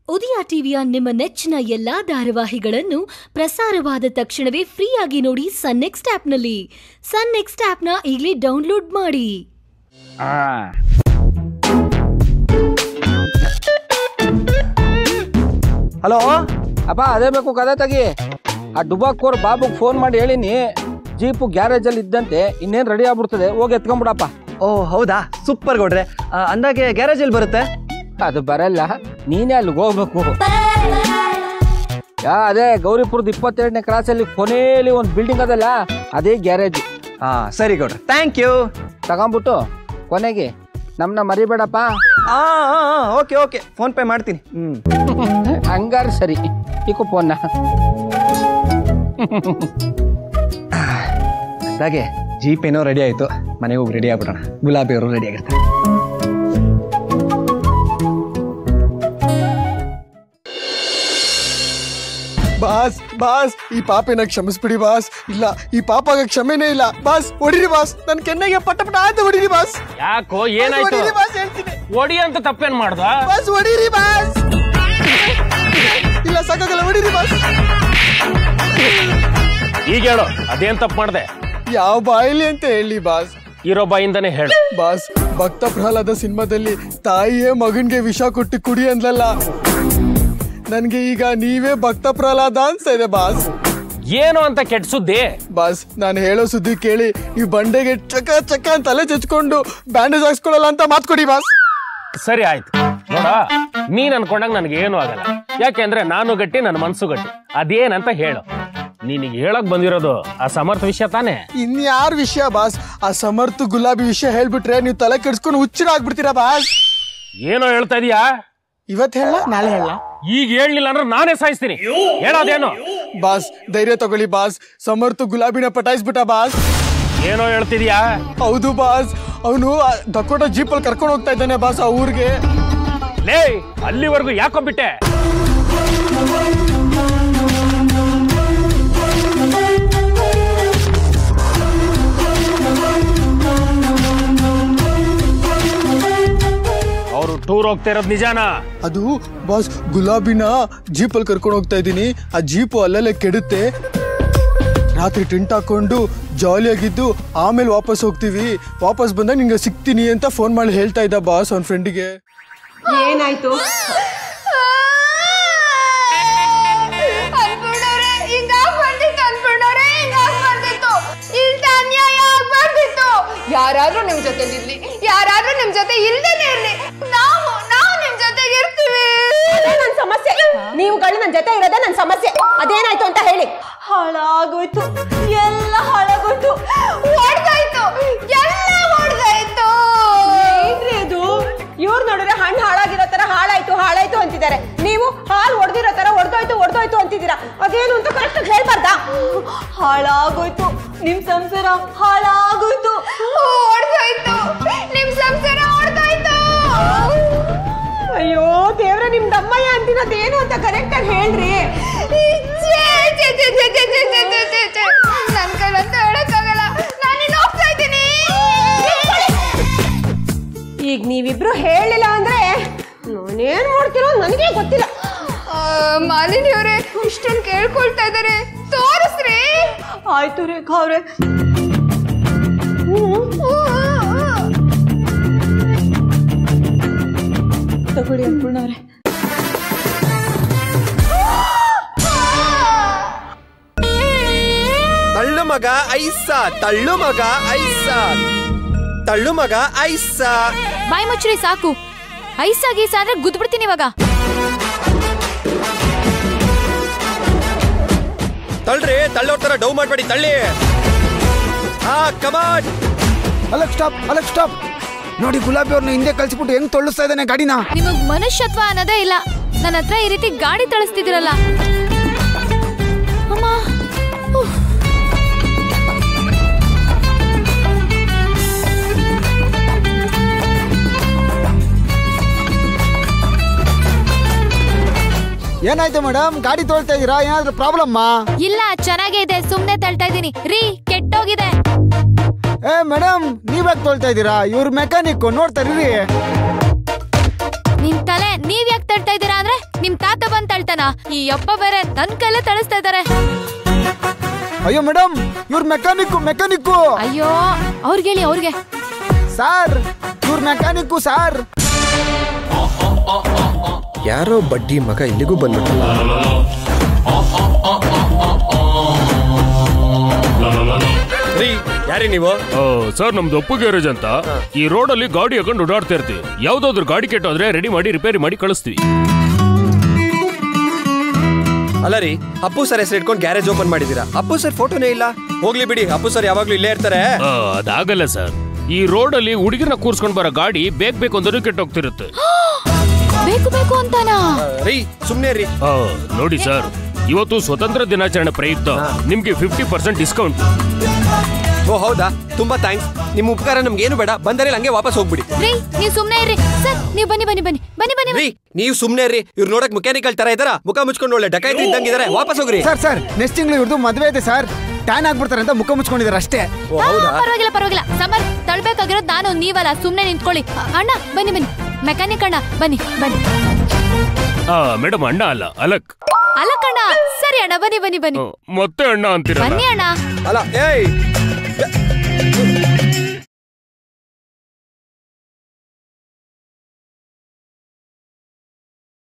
ಉದಯ ಟಿವಿಯ ನಿಮ್ಮ ನೆಚ್ಚಿನ ಎಲ್ಲಾ ಧಾರಾವಾಹಿಗಳನ್ನು ಪ್ರಸಾರವಾದ ತಕ್ಷಣವೇ ಫ್ರೀಯಾಗಿ ನೋಡಿ ಸನ್ ನೆಕ್ಸ್ಟ್ ಆಪ್ನಲ್ಲಿ ಸನ್ ನೆಕ್ಸ್ಟ್ ಆಪ್ನ ಈಗಲೇ ಡೌನ್ಲೋಡ್ ಮಾಡಿ ಹಲೋ ಅಪ್ಪ ಅದೇ ಬೇಕು ಕದೆ ತೆಗಿ ಆ ಡುಬಾಕೋರ್ ಬಾಬುಗ್ ಫೋನ್ ಮಾಡಿ ಹೇಳಿನಿ ಜೀಪು ಗ್ಯಾರೇಜಲ್ಲಿ ಇದ್ದಂತೆ ಇನ್ನೇನು ರೆಡಿ ಆಗ್ಬಿಡ್ತದೆ ಹೋಗಿ ಎತ್ಕೊಂಬಿಡಪ್ಪ ಓ ಹೌದಾ ಸೂಪರ್ ಗೌಡ್ರೆ ಆ, ಅಂದಾಗೆ ಗ್ಯಾರೇಜ್ ಎಲ್ಲಿ ಬರುತ್ತೆ ಅದು ಬರಲ್ಲ ನೀನೇ ಅಲ್ಲಿಗೆ ಹೋಗ್ಬೇಕು ಯಾ ಅದೇ ಗೌರಿಪುರದ ಇಪ್ಪತ್ತೆರಡನೇ ಕ್ರಾಸಲ್ಲಿ ಕೊನೆಯಲ್ಲಿ ಒಂದು ಬಿಲ್ಡಿಂಗ್ ಅದಲ್ಲ ಅದೇ ಗ್ಯಾರೇಜ್ ಹಾ ಸರಿ ಗೌಡ್ರೆ ಥ್ಯಾಂಕ್ ಯು ತಗೊಂಬಿಟ್ಟು ಕೊನೆಗೆ ನಮ್ಮನ್ನ ಮರಿಬೇಡಪ್ಪ ಆ ಓಕೆ ಓಕೆ ಫೋನ್ ಪೇ ಮಾಡ್ತೀನಿ ಹ್ಮ್ ಹಂಗಾರೆ ಸರಿ ಇಕ್ಕು ಫೋನ್ನ ಅಂದಾಗೆ ಜೀಪ್ ಏನೋ ರೆಡಿ ಆಯ್ತು ಮನೆಗೆ ಹೋಗಿ ರೆಡಿ ಆಗ್ಬಿಡೋಣ ಗುಲಾಬಿ ಅವರು ರೆಡಿ ಆಗಿರ್ತಾರೆ ಬಾಸ್ ಬಾಸ್ ಈ ಪಾಪಿನ ಕ್ಷಮಿಸ್ಬಿಡಿ ಬಾಸ್ ಇಲ್ಲ ಈ ಪಾಪಾಗ ಕ್ಷಮೆನೇ ಇಲ್ಲ ಬಾಸ್ ಹೊಡಿರಿ ಬಾಸ್ ನನ್ ಕೆನ್ನೆಗೆ ಪಟ ಪಟ ಅಂತ ಹೊಡಿರಿ ಬಾಸ್ ಯಾಕೋ ಏನಾಯ್ತು ಹೊಡಿರಿ ಬಾಸ್ ಹೇಳ್ತೀನಿ ಒಡಿ ಅಂತ ತಪ್ಪೇನ್ ಮಾಡ್ದ ಬಾಸ್ ಹೊಡಿರಿ ಬಾಸ್ ಇಲ್ಲ ಸಾಕಾಗಲ್ಲ ಹೊಡಿರಿ ಬಾಸ್ ಈಗ ಹೇಳು ಅದೇನ್ ತಪ್ಪು ಮಾಡ್ದೆ ಯಾವ ಬಾಯಿಲಿ ಅಂತ ಹೇಳಿ ಬಾಸ್ ಇರೋ ಬಾಯಿಂದನೇ ಹೇಳು ಬಾಸ್ ಭಕ್ತ ಪ್ರಹ್ಲಾದ ಸಿನಿಮಾದಲ್ಲಿ ತಾಯಿಯೇ ಮಗನ್ಗೆ ವಿಷ ಕೊಟ್ಟು ಕುಡಿ ಅಂದ್ಲಲ್ಲ ನನ್ಗೆ ಈಗ ನೀವೇ ಭಕ್ತ ಪ್ರಹ್ಲಾದ ಅನ್ಸ್ತಾ ಇದೆ ಬಾಸ್ ಏನು ಅಂತ ಕೆಟ್ಟ ಸುದ್ದಿ ಬಾಸ್ ನಾನು ಹೇಳೋ ಸುದ್ದಿ ಕೇಳಿ ಈ ಬಂಡೆಗೆ ಚಕ ಚಕ ಅಂತ ತಲೆ ಚಚ್ಕೊಂಡು ಬ್ಯಾಂಡೇಜ್ ಹಾಕ್ಸ್ಕೊಳಲ್ಲ ಅಂತ ಮಾತು ಕೊಡಿ ಬಾಸ್ ಸರಿ ಆಯ್ತು ನೋಡ ನೀನ್ ಅನ್ಕೊಂಡಾಗ ನನಗೆ ಏನು ಆಗಲ್ಲ ಯಾಕೆಂದ್ರೆ ನಾನು ಗಟ್ಟಿ ನನ್ನ ಮನ್ಸು ಗಟ್ಟಿ ಅದೇನಂತ ಹೇಳು ನೀನಿಗೆ ಹೇಳಕ್ ಬಂದಿರೋದು ಆ ಸಮರ್ಥ ವಿಷಯ ತಾನೇ ಇನ್ಯಾರ ವಿಷಯ ಬಾಸ್ ಆ ಸಮರ್ಥ ಗುಲಾಬಿ ವಿಷಯ ಹೇಳ್ಬಿಟ್ರೆ ನೀವು ತಲೆ ಕೆಡ್ಸ್ಕೊಂಡು ಹುಚ್ಚಿರ ಆಗ್ಬಿಡ್ತೀರಾ ಬಾಸ್ ಏನೋ ಹೇಳ್ತಾ ಇದೀಯಾ ಇವತ್ ಹೇಳ ನಾಳೆ ಹೇಳ ಈಗ ಹೇಳಲಿಲ್ಲ ಅಂದ್ರೆ ನಾನೇ ಸಾಯಿಸ್ತೀನಿ ಹೇಳೋದೇನು ಬಾಸ್ ಧೈರ್ಯ ತಗೊಳ್ಳಿ ಬಾಸ್ ಸಮರ್ಥ ಗುಲಾಬಿನ ಪಟಾಯಿಸ್ಬಿಟ್ಟ ಬಾಸ್ ಏನೋ ಹೇಳ್ತಿದ್ಯಾ ಹೌದು ಬಾಸ್ ಅವನು ದಕೋಟ ಜೀಪಲ್ಲಿ ಕರ್ಕೊಂಡು ಹೋಗ್ತಾ ಇದ್ದಾನೆ ಬಾಸ್ ಆ ಊರಿಗೆ ಲೇ ಅಲ್ಲಿವರೆಗೂ ಯಾಕೋ ಬಿಟ್ಟೆ ಅವರು ಟೂರ್ ಹೋಗ್ತಾ ಇರೋದು ನಿಜಾನಾ ಅದು ಬಾಸ್ ಗುಲಾಬಿನ ಜೀಪಲ್ಲಿ ಕರ್ಕೊಂಡು ಹೋಗ್ತಾ ಇದ್ದೀನಿ ಆ ಜೀಪು ಅಲ್ಲಲ್ಲೇ ಕೆಡುತ್ತೆ ರಾತ್ರಿ ಟೆಂಟ್ ಹಾಕೊಂಡು ಜಾಲಿಯಾಗಿದ್ದು ಆಮೇಲೆ ವಾಪಸ್ ಹೋಗ್ತೀವಿ ವಾಪಸ್ ಬಂದಾಗ ನಿಂಗೆ ಸಿಗ್ತೀನಿ ಅಂತ ಫೋನ್ ಮಾಡಿ ಹೇಳ್ತಾ ಇದ್ದ ಬಾಸ್ ಅವ್ನ ಫ್ರೆಂಡಿಗೆ ಏನಾಯ್ತು ಅನ್ಕೊಂಡವ್ರೆ ಹಿಂಗಾಗ್ ಬಂದಿತ್ತು ಅನ್ಕೊಂಡವ್ರೆ ಹಿಂಗಾಗ್ ಬಂದಿತ್ತು ಇಲ್ದ ಅನ್ಯಾಯ ಆಗ್ಬಾರ್ದಿತ್ತು ಯಾರಾದ್ರೂ ನಿಮ್ ಜೊತೆ ಇರ್ಲಿ ಯಾರಾದ್ರೂ ನಿಮ್ ಜೊತೆ ಇಲ್ದೇನೆ ಇರ್ಲಿ ನಾವು ನಾವು ನಿಮ್ ಜೊತೆಗೆ ಇರ್ತೀವಿ ಅದೇ ನನ್ ಸಮಸ್ಯೆ ನೀವುಗಳು ನನ್ ಜೊತೆ ಇರೋದೇ ನನ್ ಸಮಸ್ಯೆ ಅದೇನಾಯ್ತು ಅಂತ ಹೇಳಿ ಹಾಳಾಗೋಯ್ತು ಎಲ್ಲ ಹಾಳಾಗೋಯ್ತು ಹೊಡ್ದಾಯ್ತು ಎಲ್ಲ ಹೊಡ್ದಾಯ್ತು ಏನ್ರಿ ಅದು ಇವ್ರು ನೋಡಿದ್ರೆ ಹಣ್ಣು ಹಾಳಾಗಿರೋ ತರ ಹಾಳಾಯ್ತು ಹಾಳಾಯ್ತು ಅಂತಿದ್ದಾರೆ ನೀವು ಹಾಲು ಒಡೆದಿರೋ ತರ ಒಡೆದೋಯ್ತು ಒಡೆದೋಯ್ತು ಅಂತಿದ್ದೀರಾ ಅದೇನು ಅಂತ ಕರೆಕ್ಟ್ ಹೇಳ್ಬಾರ್ದಾ ಹಾಳಾಗೋಯ್ತು ನಿಮ್ ಸಂಸಾರ ಹಾಳಾಗೋಯ್ತು ಹೊಡ್ದಾಯ್ತು ನಿಮ್ ಸಂಸಾರ ಹೊಡ್ದಾಯ್ತು ಅಯ್ಯೋ ದೇವ್ರ ನಿಮ್ ದಮ್ಮಯ್ಯ ಅಂತಿರೋದೇನು ಅಂತ ಕರೆಕ್ಟ್ ಆಗಿ ಹೇಳ್ರಿ ಛೇ, ಛೇ, ಛೇ, ಛೇ, ಛೇ, ಛೇ, ಛೇ, ಛೇ, ಛೇ, ಛೇ. ನನ್ ಕೈಲಂತೂ ಹೇಳಕ್ಕಾಗಲ್ಲ ನಾನಿನ್ನು ಹೋಗ್ತಾ ಇದ್ದೀನಿ ಈಗ ನೀವಿಬ್ರು ಹೇಳಿಲ್ಲ ಅಂದ್ರೆ ನಾನೇನ್ ಮಾಡ್ತೀರೋ ನನಗೆ ಗೊತ್ತಿಲ್ಲ ಆ, ಮಾಲಿನಿ ಅವರೇ ಇಷ್ಟೊಂದು ಕೇಳ್ಕೊಳ್ತಾ ಇದಾರೆ ತೋರಿಸ್ರಿ ಆಯ್ತು ರೇಖಾ ಅವ್ರೆ ತಗೊಳ್ಳಿ ಅನ್ಪೂರ್ಣವ್ರೆ ತಳ್ಳು ಮಗ ಐಸ ತಳ್ಳು ಮಗ ಐಸ ತಳ್ಳು ಮಗ ಐಸ ಬಾಯಿ ಮುಚ್ಚ್ರಿ ಸಾಕು ಐಸ ಗೀಸ ಅಂದ್ರೆ ಗುದ್ಬಿಡ್ತೀನಿ ಇವಾಗ ತಳ್ಳ್ರಿ ತಳ್ಳೋರ್ ತರ ಡೌ ಮಾಡ್ಬೇಡಿ ತಳ್ಳಿ ಹಾ ಕಮಾನ್ ಅಲಕ್ ಸ್ಟಾಪ್ ಅಲಕ್ ಸ್ಟಾಪ್ ನೋಡಿ ಗುಲಾಬಿ ಅವ್ರನ್ನ ಹಿಂದೆ ಕಳ್ಸಿಬಿಟ್ಟು ಹೆಂಗ್ ತೊಳ್ಳಿಸ್ತಾ ಇದ್ದಾನೆ ಗಾಡಿನ ನಿಮಗ್ ಮನುಷ್ಯತ್ವ ಅನ್ನೋದೇ ಇಲ್ಲ ನನ್ನ ಹತ್ರ ಈ ರೀತಿ ಗಾಡಿ ತಳಿಸ್ತಿದಿರಲ್ಲ ಅಮ್ಮ ಉಫ್. ಏನಾಯ್ತು ಮೇಡಮ್ ಗಾಡಿ ತೊಳ್ತಾ ಇದೀರಾ ಏನಾದ್ರೂ ಪ್ರಾಬ್ಲಮ್ಮ ಇಲ್ಲ ಚೆನ್ನಾಗೇ ಇದೆ ಸುಮ್ನೆ ತಳ್ತಾ ಇದೀನಿ ರೀ ಕೆಟ್ಟೋಗಿದೆ ಏ ಮೇಡಮ್ ನೀವ್ಯಾಕೆ ತೊಳ್ತಾ ಇದೀರಾ ಇವ್ರ ಮೆಕ್ಯಾನಿಕ್ ನೋಡ್ತಾ ಇರ್ರಿ ನಿಮ್ ತಲೆ ನೀವ್ ಯಾಕೆ ತಳ್ತಾ ಇದ್ದೀರಾ ಅಂದ್ರೆ ನಿಮ್ ತಾತ ಬಂದ್ ತಳ್ತಾನ ಈ ಅಪ್ಪ ಬೇರೆ ನನ್ ಕೈಲೇ ತಳಿಸ್ತಾ ಇದಾರೆ ಅಯ್ಯೋ ಮೇಡಮ್ ಇವ್ರ ಮೆಕ್ಯಾನಿಕ್ಕು ಮೆಕ್ಯಾನಿಕ್ಕು ಅಯ್ಯೋ ಅವ್ರಿಗೆ ಹೇಳಿ ಅವ್ರಿಗೆ ಸಾರ್ ಇವ್ರ ಮೆಕ್ಯಾನಿಕ್ಕು ಸಾರ್ ಯಾರೋ ಬಡ್ಡಿ ಮಗ ಇಲ್ಲಿಗೂ ಬಂದ್ಬಿಟ್ಟಲ್ಲ ರೀ ಯಾರಿ ನೀವು ಸರ್ ನಮ್ದು ಒಪ್ಪು ಗ್ಯಾರೇಜ್ ಅಂತ ಈ ರೋಡಲ್ಲಿ ಗಾಡಿ ಹಾಕೊಂಡು ಓಡಾಡ್ತಾ ಇರ್ತೀವಿ ಯಾವ್ದಾದ್ರು ಗಾಡಿ ಕೆಟ್ಟೋದ್ರೆ ರೆಡಿ ಮಾಡಿ ರಿಪೇರಿ ಮಾಡಿ ಕಳಿಸ್ತೀವಿ ಅಲ್ಲ ರೀ ಅಪ್ಪು ಸರ್ ಹೆಸರು ಇಟ್ಕೊಂಡು ಗ್ಯಾರೇಜ್ ಓಪನ್ ಮಾಡಿದೀರಾ ಅಪ್ಪು ಸರ್ ಫೋಟೋನೇ ಇಲ್ಲ ಹೋಗ್ಲಿ ಬಿಡಿ ಅಪ್ಪು ಸರ್ ಯಾವಾಗ್ಲೂ ಇಲ್ಲೇ ಇರ್ತಾರೆ ಆ, ಅದಾಗಲ್ಲ ಸರ್ ಈ ರೋಡಲ್ಲಿ ಹುಡುಗಿನ ಕೂರ್ಸ್ಕೊಂಡ್ ಬರೋ ಗಾಡಿ ಬೇಗ ಬೇಕು ಅಂದ್ರೆ ಕೆಟ್ಟೋಗ್ತಿರುತ್ತೆ ಬೇಕು ಬೇಕು ಅಂತಾನಾ ರೀ ಸುಮ್ನೆ ರೀ ಆ, ನೋಡಿ ಸರ್ ಇವತ್ತು ಸ್ವತಂತ್ರ ದಿನಾಚರಣೆ ಪ್ರಯುಕ್ತ ನಿಮ್ಗೆ ಫಿಫ್ಟಿ ಪರ್ಸೆಂಟ್ ಡಿಸ್ಕೌಂಟ್ ಓ ಹೌದಾ ತುಂಬಾ ಥ್ಯಾಂಕ್ಸ್ ನಿಮ್ಮ ಉಪಕಾರ ನಮ್ಗೆ ಏನು ಬೇಡ ಬಂದರೆ ಹಂಗೆ ವಾಪಸ್ ಹೋಗ್ಬಿಡಿ ರೀ ನೀವ್ ಸುಮ್ನೆ ಇರ್ರಿ ಸರ್ ನೀವ್ ಬನ್ನಿ ಬನ್ನಿ ಬನ್ನಿ ಬನ್ನಿ ಬನ್ನಿ ರೀ ನೀವು ಸುಮ್ನೆ ರೀ ಇವ್ರು ನೋಡಕ್ ಮೆಕ್ಯಾನಿಕಲ್ ತರ ಇದಾರ ಮುಖ ಮುಚ್ಕೊಂಡು ಒಳ್ಳೆ ಡಕಾಯ್ತಿ ಇದ್ದಂಗಿದಾರೆ ವಾಪಸ್ ಹೋಗ್ರಿ ಸರ್ ಸರ್ ನೆಕ್ಸ್ಟ್ ತಿಂಗಳು ಇವ್ರದ್ದು ಮದುವೆ ಇದೆ ಸರ್ ಟ್ಯಾನ್ ಆಗ್ಬಿಡ್ತಾರೆ ಅಂತ ಮುಖ ಮುಚ್ಕೊಂಡಿದ್ದಾರೆ ಅಷ್ಟೇ ಓ ಆ, ಹೌದಾ ಪರವಾಗಿಲ್ಲ ಪರವಾಗಿಲ್ಲ ಸಮರ್ ತಳ್ಬೇಕಾಗಿರೋದು ನಾನು ನೀವಲ್ಲ ಸುಮ್ನೆ ನಿಂತ್ಕೊಳ್ಳಿ ಅ- ಅಣ್ಣ ಬನ್ನಿ ಬನ್ನಿ ಮೆಕ್ಯಾನಿಕ್ ಅಣ್ಣ ಬನ್ನಿ ಬನ್ನಿ ಮೇಡಮ್ ಅಣ್ಣ ಅಲ್ಲ ಅಲಕ್ ಅಲ್ಲ ಕಣ್ಣ ಸರಿ ಅಣ್ಣ ಬನ್ನಿ ಬನ್ನಿ ಬನ್ನಿ ಆ, ಮತ್ತೆ ಅಣ್ಣ ಅಂತೀರಲ್ಲ ಬನ್ನಿ ಅಣ್ಣ ಅಲ್ಲ ಏಯ್